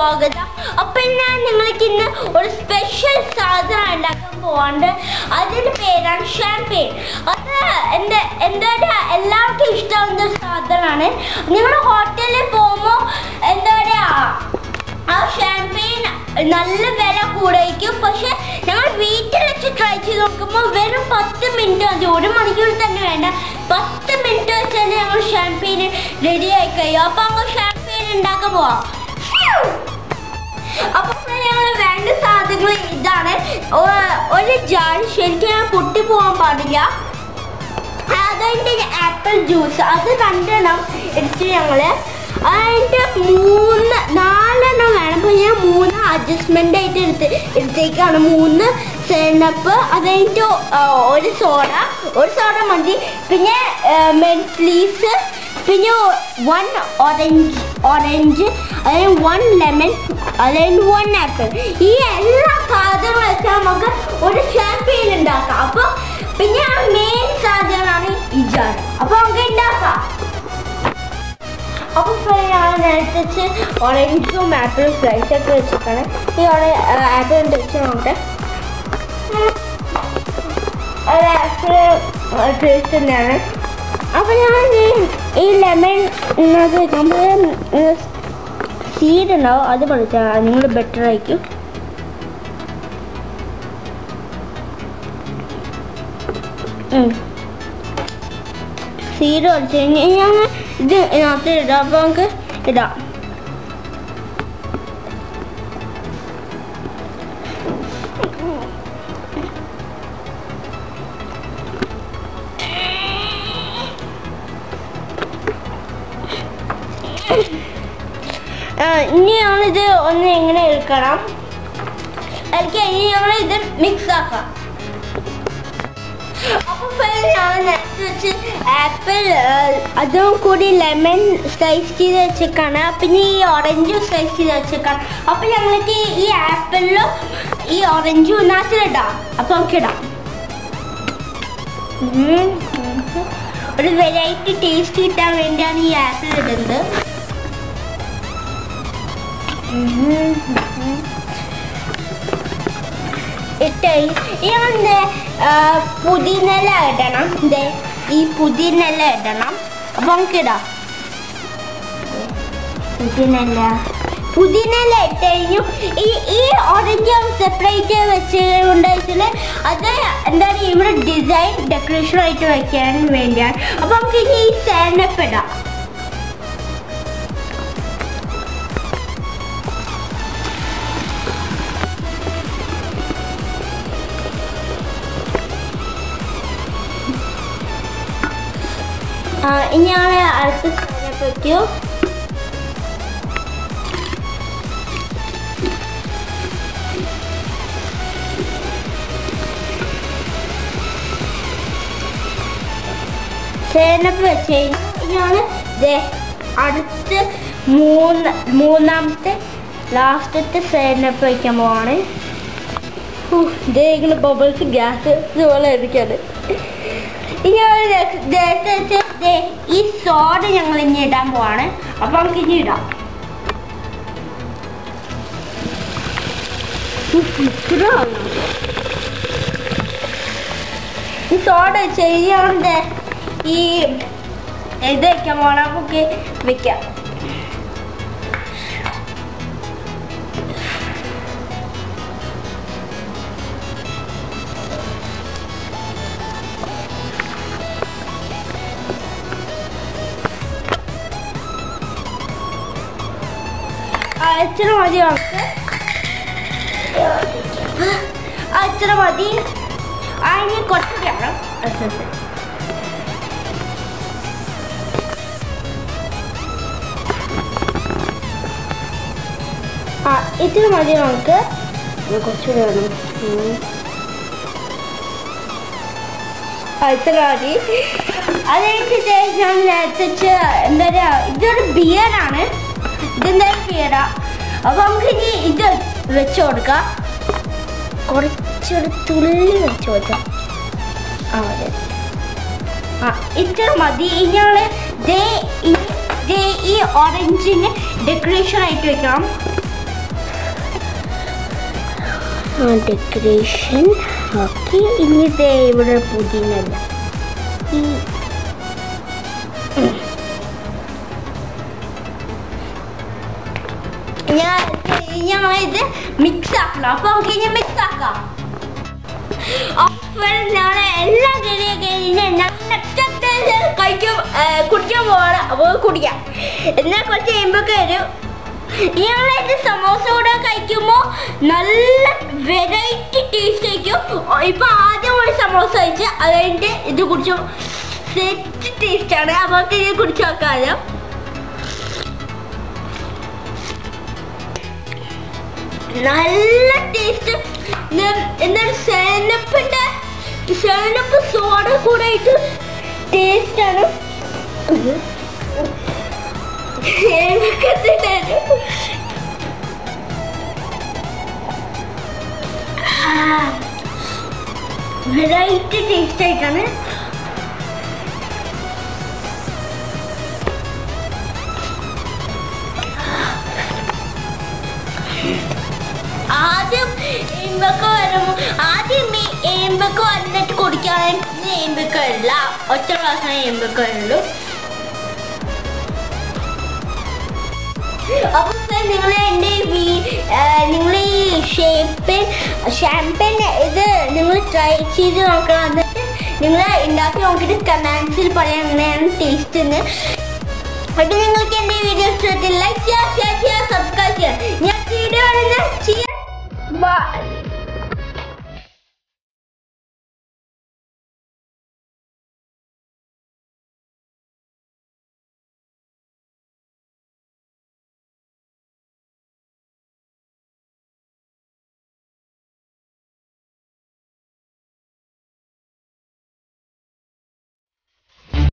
സ്വാഗതം അപ്പൊ ഞാൻ നിങ്ങൾക്ക് ഇന്ന് ഒരു സ്പെഷ്യൽ സാധനം ഉണ്ടാക്കാൻ പോവാണ്ട് അതിന്റെ പേരാണ് ഷാംപെയിൻ അത് എൻ്റെ എന്താ പറയാ എല്ലാവർക്കും ഇഷ്ടമാവുന്ന ഒരു സാധനമാണ് നിങ്ങൾ ഹോട്ടലിൽ പോകുമ്പോൾ എന്താ പറയാ ആ ഷാംപെയിൻ നല്ല വില കൂടായിരിക്കും പക്ഷെ ഞങ്ങൾ വീട്ടിൽ വെച്ച് ട്രൈ ചെയ്ത് നോക്കുമ്പോൾ വെറും പത്ത് മിനിറ്റ് മതി ഒരു മണിക്കൂർ തന്നെ വേണ്ട പത്ത് മിനിറ്റ് വെച്ച് തന്നെ ഞങ്ങൾ ഷാംപെയിൻ റെഡി ആയി കഴിയും അപ്പൊ അങ്ങ് ഷാംപെയിൻ ഉണ്ടാക്കാൻ പോവാം അപ്പൊ ഞങ്ങൾ വേണ്ട സാധനങ്ങൾ ഇതാണ് ഒ- ഒരു ജാർ ശരിക്കും ഞാൻ പൊട്ടി പോകാൻ പാടില്ല അതിൻ്റെ ആപ്പിൾ ജ്യൂസ് അത് രണ്ടെണ്ണം എടുത്ത് ഞങ്ങള് അതിൻ്റെ മൂന്ന് നാലെണ്ണം വേണം അപ്പോൾ ഞാൻ മൂന്ന് അഡ്ജസ്റ്റ്മെൻ്റ് ആയിട്ട് എടുത്ത് എടുത്തേക്കാണ് മൂന്ന് സെനപ്പ് അത് കഴിഞ്ഞിട്ട് ഒരു സോഡ ഒരു സോഡ മതി പിന്നെ മെൻസ്ലീസ് പിന്നെ വൺ ഓറഞ്ച് ഓറഞ്ച് അതായത് വൺ ലെമൺ അതായത് വൺ ആപ്പിൾ ഈ എല്ലാ സാധനങ്ങളും വെച്ചാൽ നമുക്ക് ഒരു ഷാമ്പെയിൻ ഉണ്ടാക്കാം അപ്പോൾ പിന്നെ മെയിൻ സാധനമാണ് ഈ ജാർ അപ്പോൾ നമുക്ക് ഉണ്ടാക്കാം അപ്പോൾ ഞാൻ നേരത്തെ വെച്ച് ഓറഞ്ചും ആപ്പിളും സ്ലൈസ് ഒക്കെ വെച്ചിട്ടാണ് ഈ ആപ്പിൾ വെച്ച് നോക്കട്ടെ ഒരു ആപ്പിൾ ടേസ്റ്റ് തന്നെയാണ് അപ്പോൾ ഞാൻ ഈ- ഈ ലെമൺ നമ്മൾ സീഡ് ഉണ്ടാവും അത് പഠിച്ചാൽ നിങ്ങൾ ബെറ്റർ ആയിരിക്കും സീഡ് പഠിച്ചു കഴിഞ്ഞാൽ ഞാൻ ഇത് ഇതിനകത്ത് ഇടാം അപ്പോൾ നമുക്ക് ഇടാം ആ, ഇനി ഞങ്ങളിത് ഒന്ന് ഇങ്ങനെ എടുക്കണം എനിക്ക് ഇനി ഞങ്ങൾ ഇത് മിക്സ് ആക്കാം അപ്പൊ ഞാൻ നേരത്തെ വെച്ച് ആപ്പിൾ അതും കൂടി ലെമൺ സ്ലൈസ് ചെയ്ത് വെച്ചേക്കാണ് പിന്നെ ഈ ഓറഞ്ചും സ്ലൈസ് ചെയ്ത് വെച്ചേക്കാണ് അപ്പൊ ഞങ്ങൾക്ക് ഈ ആപ്പിളിലും ഈ ഓറഞ്ചും ഇതിനകത്തിലിടാം അപ്പൊ നമുക്ക് ഇടാം ഉം, ഉം. ഒരു വെറൈറ്റി ടേസ്റ്റ് കിട്ടാൻ വേണ്ടിയാണ് ഈ ആപ്പിൾ ഇടുന്നത് ഉം, ഉം. ഇട്ട് ഇങ്ങനെ പുതിനല ഇടണം ദേ ഈ പുതിനല ഇടണം അപ്പൊ നമുക്ക് ഇടാം പുതിനല പുതിനല ഇട്ട് കഴിഞ്ഞു ഈ ഈ ഓറഞ്ച് സെപ്പറേറ്റ് വെച്ചുകൊണ്ടെങ്കിൽ അത് എന്താ പറയുക ഇവിടെ ഡിസൈൻ ഡെക്കറേഷൻ ആയിട്ട് വെക്കാൻ വേണ്ടിയാണ് അപ്പൊ നമുക്ക് ഇനി ഈ സാൻഡപ്പ് ഇടാം ആ, ഇനി ഞങ്ങൾ അടുത്ത സാധനം വയ്ക്കൂ ചേനപ്പ് വെച്ച് കഴിഞ്ഞാൽ ഞങ്ങൾ ദേ അടുത്ത് മൂന്ന് മൂന്നാമത്തെ ലാസ്റ്റത്തെ സേനപ്പ് വയ്ക്കാൻ പോവാണ് ഇതേ ഇങ്ങനെ ബബിൾസ് ഗ്യാസ് ഇതുപോലെ ഇരിക്കാണ് ഇനി ഒരു രസ- രസം വെച്ച് ദേ ഈ സോഡ ഞങ്ങൾ ഇനി ഇടാൻ പോവാണ് അപ്പൊ നമുക്ക് ഇനി ഇടാം ഉഫ്, ഇത്ര ആണോ? ഈ സോഡ ചെയ്യാണ്ട് ഈ ഇത് വെക്കാൻ പോണ നമുക്ക് വെക്കാം അച്ഛന മതി നമുക്ക് അച്ഛന മതി അതിന് കുറച്ച് വേണം ആ ഇത്തിരി മതി നമുക്ക് ഇത് കുറച്ചുകൂടി വേണം ഉം. ആ, ഇത്ര മതി അത് കഴിഞ്ഞിട്ട് ഞാൻ നേരത്തെ വെച്ച് എന്താ പറയാ ഇതൊരു ബിയറാണ് ഇതെന്തായാലും ബിയറാ അപ്പൊ നമുക്ക് ഇനി ഇത് വെച്ച് കൊടുക്കാം കുറച്ചൊരു തുള്ളി വെച്ച് കൊടുക്കാം ആ അതെ ആ ഇത്ര മതി ഇനി ഞങ്ങള് ദേ ഈ- ദേ ഈ ഓറഞ്ചിന് ഡെക്കറേഷൻ ആയിട്ട് വെക്കണം ഡെക്കറേഷൻ ഓക്കെ ഇനി ദേ ഇവിടെ പുതിനല്ല ഈ ഉം. ഞാൻ ഞങ്ങളിത് മിക്സ് ആക്കണം അപ്പൊ നമുക്ക് ഇനി മിക്സ് ആക്കാം അപ്പോൾ ഞാൻ എല്ലാം റെഡിയാക്കി കഴിഞ്ഞാൽ ഞാൻ നെക്സ്റ്റ് കഴിക്കാൻ ഏ, കുടിക്കാൻ പോവാണ് അപ്പോൾ കുടിക്കാം എന്നാൽ കുറച്ച് കഴിയുമ്പോഴൊക്കെ വരും ഞങ്ങളിത് സമോസ കൂടെ കഴിക്കുമ്പോൾ നല്ല വെറൈറ്റി ടേസ്റ്റ് ആയിരിക്കും ഇപ്പൊ ആദ്യം ഒരു സമോസ കഴിച്ച് അത് കഴിഞ്ഞിട്ട് ഇത് കുടിച്ചു സെറ്റ് ടേസ്റ്റ് ആണ് അപ്പോൾ നമുക്ക് ഇത് കുടിച്ചു നോക്കാമല്ലോ നല്ല ടേസ്റ്റ് എന്താണ് സെനപ്പിന്റെ സെനപ്പ് സോഡ കൂടെ ആയിട്ട് ടേസ്റ്റ് ആണ് വെറൈറ്റി ടേസ്റ്റ് ആയിട്ടാണ് ആദ്യം എമ്പൊക്കെ വരുമ്പോ ആദ്യം എമ്പൊക്കെ വന്നിട്ട് കുടിക്കുകയാണെങ്കിൽ എമ്പൊക്കെ വരില്ല ഒറ്റ ക്ലാസ്സിന് എമ്പൊക്കെ വരുള്ളൂ അപ്പൊ നിങ്ങൾ എൻ്റെ നിങ്ങൾ ഈ ഷേപ്പൻ ഷാമ്പൻ ഇത് നിങ്ങൾ ട്രൈ ചെയ്ത് നോക്കണം എന്നിട്ട് നിങ്ങൾ ഉണ്ടാക്കി നോക്കിയിട്ട് കമാൻഡ്സിൽ പറയാം എങ്ങനെയാണ് ടേസ്റ്റ് എന്ന് അപ്പോൾ നിങ്ങൾക്ക് എൻ്റെ വീഡിയോ ഇഷ്ടത്തിൽ ലൈക്ക് ചെയ്യുക ഷെയർ ചെയ്യുക സബ്സ്ക്രൈബ് ചെയ്യുക ഞാൻ വീഡിയോ ചെയ്യാം ബൈ